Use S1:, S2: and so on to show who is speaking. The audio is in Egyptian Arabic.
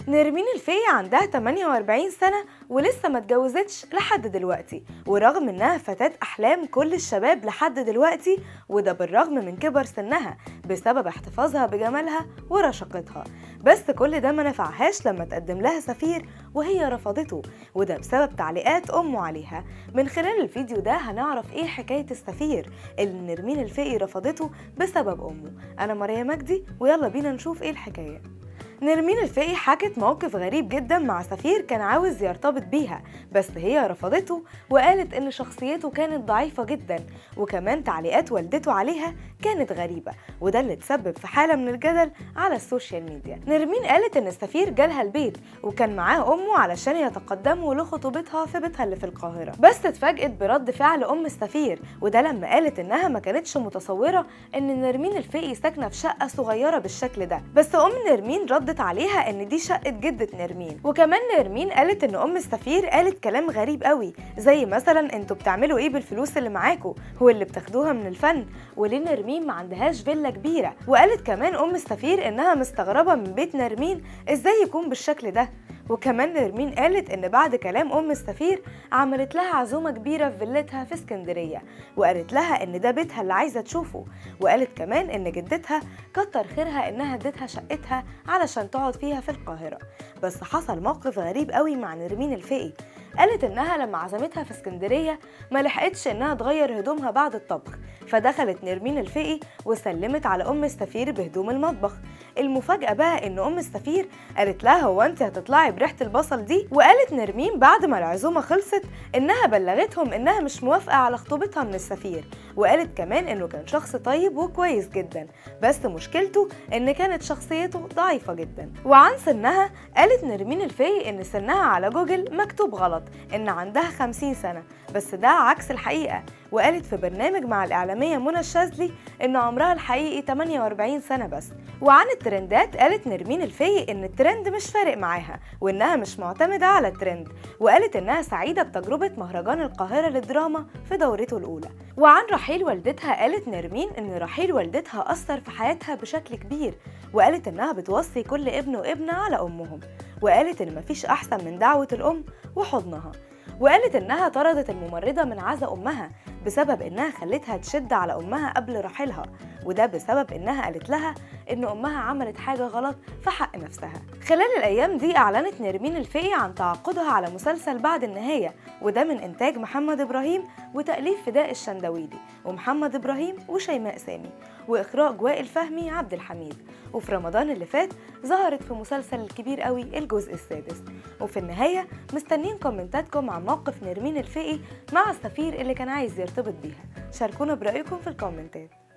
S1: نرمين الفقي عندها 48 سنة ولسه ما اتجوزتش لحد دلوقتي ورغم انها فتاة احلام كل الشباب لحد دلوقتي وده بالرغم من كبر سنها بسبب احتفاظها بجمالها ورشاقتها بس كل ده ما نفعهاش لما تقدم لها سفير وهي رفضته وده بسبب تعليقات امه عليها من خلال الفيديو ده هنعرف ايه حكاية السفير اللي نرمين الفقي رفضته بسبب امه انا مريم مجدي ويلا بينا نشوف ايه الحكايه نرمين الفقي حكت موقف غريب جدا مع سفير كان عاوز يرتبط بيها بس هي رفضته وقالت ان شخصيته كانت ضعيفة جدا وكمان تعليقات والدته عليها كانت غريبة وده اللي تسبب في حالة من الجدل على السوشيال ميديا نرمين قالت ان السفير جالها البيت وكان معاه امه علشان يتقدموا لخطوبتها في بيتها اللي في القاهرة بس اتفاجئت برد فعل ام السفير وده لما قالت انها ما كانتش متصورة ان نرمين الفقي ساكنة في شقة صغيرة بالشكل ده بس ام نرمين ردت عليها ان دي شقة جدة نرمين وكمان نرمين قالت ان ام السفير قالت كلام غريب قوي زي مثلا انتوا بتعملوا ايه بالفلوس اللي معاكوا هو اللي بتاخدوها من الفن وليه نرمين ما عندهاش فيلا كبيرة وقالت كمان ام السفير انها مستغربة من بيت نرمين ازاي يكون بالشكل ده وكمان نرمين قالت ان بعد كلام ام السفير عملت لها عزومه كبيره في فيلتها في اسكندريه وقالت لها ان ده بيتها اللي عايزه تشوفه وقالت كمان ان جدتها كتر خيرها انها ادتها شقتها علشان تقعد فيها في القاهره بس حصل موقف غريب قوي مع نرمين الفقي قالت انها لما عزمتها في اسكندريه ما لحقتش انها تغير هدومها بعد الطبخ فدخلت نرمين الفقي وسلمت على ام السفير بهدوم المطبخ المفاجاه بقى ان ام السفير قالت لها هو انت هتطلعي بريحه البصل دي وقالت نرمين بعد ما العزومه خلصت انها بلغتهم انها مش موافقه على خطوبتها من السفير وقالت كمان انه كان شخص طيب وكويس جدا بس مشكلته ان كانت شخصيته ضعيفه جدا وعن سنها قالت نرمين الفقي ان سنها على جوجل مكتوب غلط ان عندها 50 سنه بس ده عكس الحقيقه وقالت في برنامج مع الإعلامية منى الشاذلي إن عمرها الحقيقي 48 سنة بس وعن الترندات قالت نرمين الفقي إن الترند مش فارق معاها وإنها مش معتمدة على الترند وقالت إنها سعيدة بتجربة مهرجان القاهرة للدراما في دورته الأولى وعن رحيل والدتها قالت نرمين إن رحيل والدتها أثر في حياتها بشكل كبير وقالت إنها بتوصي كل ابن وابنة على أمهم وقالت إن مفيش أحسن من دعوة الأم وحضنها وقالت إنها طردت الممرضة من عزا أمها بسبب إنها خلتها تشد على أمها قبل رحيلها وده بسبب إنها قالت لها إن أمها عملت حاجة غلط في حق نفسها خلال الأيام دي أعلنت نرمين الفقي عن تعاقدها على مسلسل بعد النهاية وده من إنتاج محمد إبراهيم وتأليف فداء الشندويلي ومحمد إبراهيم وشيماء سامي وإخراج وائل فهمي عبد الحميد وفي رمضان اللي فات ظهرت في مسلسل الكبير قوي الجزء السادس وفي النهاية مستنين كومنتاتكم عن موقف نرمين الفقي مع السفير اللي كان عايز يرتبط بيها شاركونا برأيكم في الكومنتات